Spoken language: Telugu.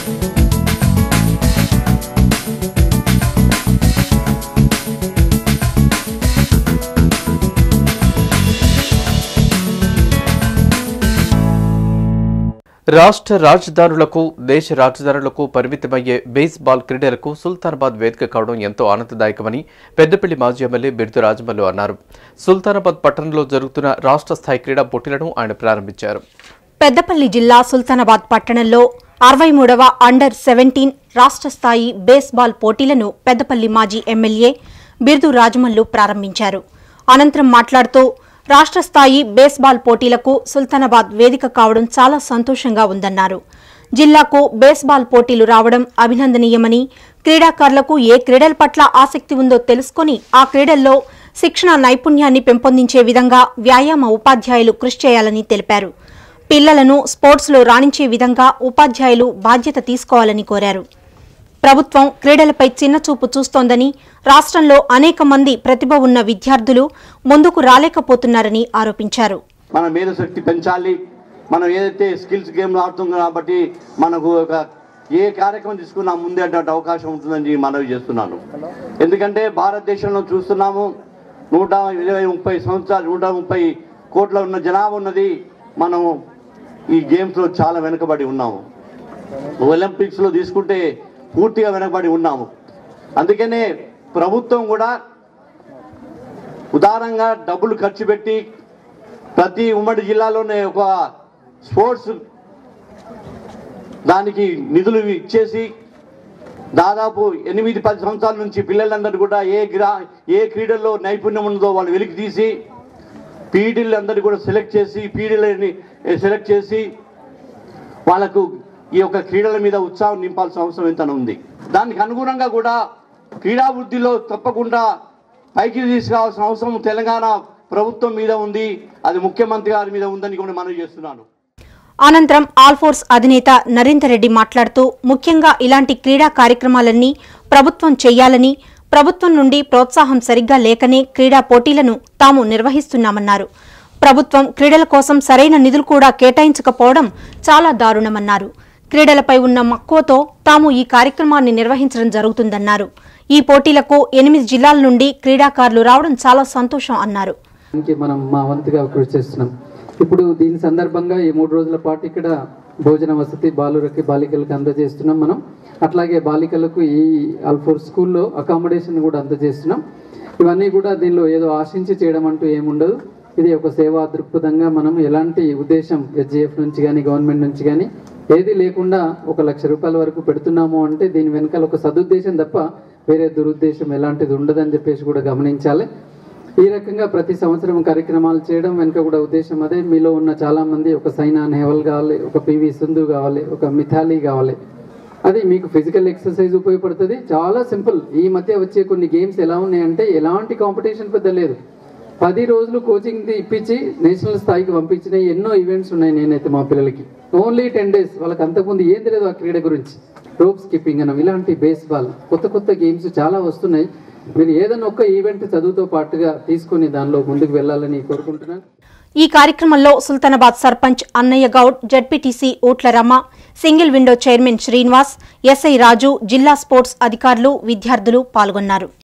రాష్ట్ర రాజధానులకు దేశ రాజధానులకు పరిమితమయ్యే బేస్బాల్ క్రీడలకు సుల్తానాబాద్ వేదిక కావడం ఎంతో ఆనందదాయకమని పెద్దపల్లి మాజీ ఎమ్మెల్యే బిర్దు రాజమల్లు అన్నారు సుల్తానాబాద్ పట్టణంలో జరుగుతున్న రాష్ట్ర స్థాయి క్రీడా పోటీలను ఆయన ప్రారంభించారు పెద్దపల్లి జిల్లా సుల్తానాబాద్ పట్టణంలో అరవై మూడవ అండర్ సెవెంటీన్ రాష్ట్ర స్థాయి బేస్బాల్ పోటీలను పెద్దపల్లి మాజీ ఎమ్మెల్యే బిర్దు రాజమల్లు ప్రారంభించారు అనంతరం మాట్లాడుతూ రాష్ట్ర స్థాయి బేస్బాల్ పోటీలకు సుల్తానాబాద్ వేదిక కావడం చాలా సంతోషంగా ఉందన్నారు జిల్లాకు బేస్బాల్ పోటీలు రావడం అభినందనీయమని క్రీడాకారులకు ఏ క్రీడల పట్ల ఆసక్తి ఉందో తెలుసుకొని ఆ క్రీడల్లో శిక్షణ నైపుణ్యాన్ని పెంపొందించే విధంగా వ్యాయామ ఉపాధ్యాయులు కృషి చేయాలని తెలిపారు పిల్లలను స్పోర్ట్స్లో రాణించే విధంగా ఉపాధ్యాయులు బాధ్యత తీసుకోవాలని కోరారు ప్రభుత్వం క్రీడలపై చిన్నచూపు చూస్తోందని రాష్ట్రంలో అనేక మంది ప్రతిభ ఉన్న విద్యార్థులు ముందుకు రాలేకపోతున్నారని ఆరోపించారు మన మేధశక్తి పెంచాలి మనం ఏదైతే స్కిల్స్ గేమ్లు ఆడుతున్నాం కాబట్టి మనకు ఒక ఏ కార్యక్రమం తీసుకున్నా ముందే అటువంటి అవకాశం ఉంటుందని మనవి చేస్తున్నాను ఎందుకంటే భారతదేశంలో చూస్తున్నాము నూట ఇరవై ముప్పై సంవత్సరాలు నూట ముప్పై కోట్ల ఉన్న జనాభా ఉన్నది మనం ఈ గేమ్స్లో చాలా వెనుకబడి ఉన్నాము ఒలింపిక్స్లో తీసుకుంటే పూర్తిగా వెనకబడి ఉన్నాము అందుకనే ప్రభుత్వం కూడా ఉదారంగా డబ్బులు ఖర్చు పెట్టి ప్రతి ఉమ్మడి జిల్లాలోనే ఒక స్పోర్ట్స్ దానికి నిధులు ఇచ్చేసి దాదాపు ఎనిమిది పది సంవత్సరాల నుంచి పిల్లలందరూ కూడా ఏ గ్రా ఏ క్రీడల్లో నైపుణ్యం ఉన్నదో వాళ్ళు వెలికి తీసి పీడీలు అందరూ కూడా సెలెక్ట్ చేసి పీడీలని సెలెక్ట్ చేసి వాళ్ళకు ఈ యొక్క క్రీడల మీద ఉత్సాహం నింపాల్సిన అవసరం ఎంత ఉంది దానికి అనుగుణంగా కూడా క్రీడా వృద్ధిలో తప్పకుండా పైకి తీసుకురావాల్సిన అవసరం తెలంగాణ ప్రభుత్వం మీద ఉంది అది ముఖ్యమంత్రి గారి మీద ఉందని కూడా మనవి చేస్తున్నాను అనంతరం ఆల్ఫోర్స్ అధినేత నరేందర్ రెడ్డి మాట్లాడుతూ ముఖ్యంగా ఇలాంటి క్రీడా కార్యక్రమాలన్నీ ప్రభుత్వం చేయాలని ప్రభుత్వం నుండి ప్రోత్సాహం సరిగ్గా లేకనే క్రీడా పోటీలను తాము నిర్వహిస్తున్నామన్నారు ప్రభుత్వం క్రీడల కోసం సరైన నిధులు కూడా కేటాయించకపోవడం చాలా దారుణమన్నారు క్రీడలపై ఉన్న మక్కువతో తాము ఈ కార్యక్రమాన్ని నిర్వహించడం జరుగుతుందన్నారు ఈ పోటీలకు ఎనిమిది జిల్లాల నుండి క్రీడాకారులు రావడం చాలా సంతోషం అన్నారు దానికి మనం మా వంతుగా కృషి చేస్తున్నాం ఇప్పుడు దీని సందర్భంగా ఈ మూడు రోజుల పాటు ఇక్కడ భోజన వసతి బాలురకి బాలికలకు అందజేస్తున్నాం మనం అట్లాగే బాలికలకు ఈ అల్ఫోర్ స్కూల్లో అకామిడేషన్ కూడా అందజేస్తున్నాం ఇవన్నీ కూడా దీనిలో ఏదో ఆశించి చేయడం అంటూ ఏముండదు ఇది ఒక సేవా దృక్పథంగా మనం ఎలాంటి ఉద్దేశం ఎస్జిఎఫ్ నుంచి కానీ గవర్నమెంట్ నుంచి కానీ ఏది లేకుండా ఒక లక్ష రూపాయల వరకు పెడుతున్నాము అంటే దీని వెనకాల ఒక సదుద్దేశం తప్ప వేరే దురుద్దేశం ఎలాంటిది ఉండదని చెప్పేసి కూడా గమనించాలి ఈ రకంగా ప్రతి సంవత్సరం కార్యక్రమాలు చేయడం వెనుక కూడా ఉద్దేశం అదే మీలో ఉన్న చాలా మంది ఒక సైనా నెహ్వాల్ కావాలి ఒక పివి సింధు కావాలి ఒక మిథాలీ కావాలి అది మీకు ఫిజికల్ ఎక్సర్సైజ్ ఉపయోగపడుతుంది చాలా సింపుల్ ఈ మధ్య వచ్చే కొన్ని గేమ్స్ ఎలా ఉన్నాయంటే ఎలాంటి కాంపిటీషన్ పెద్ద లేదు పది రోజులు కోచింగ్ ఇప్పించి నేషనల్ స్థాయికి పంపించిన ఎన్నో ఈవెంట్స్ ఉన్నాయి నేనైతే మా పిల్లలకి ఓన్లీ టెన్ డేస్ వాళ్ళకి అంతకుముందు ఏం తెలియదు ఆ క్రీడ గురించి రోప్ స్కిప్పింగ్ అనం ఇలాంటి బేస్బాల్ కొత్త కొత్త గేమ్స్ చాలా వస్తున్నాయి మీరు ఏదైనా ఒక్క ఈవెంట్ చదువుతో పాటుగా తీసుకొని దానిలో ముందుకు వెళ్ళాలని కోరుకుంటున్నాను ఈ కార్యక్రమంలో Sultanabad sarpanch Annayya Goud ZPTC Ootla Rama single window chairman Srinivas SI Raju జిల్లా స్పోర్ట్స్ అధికారులు విద్యార్థులు పాల్గొన్నారు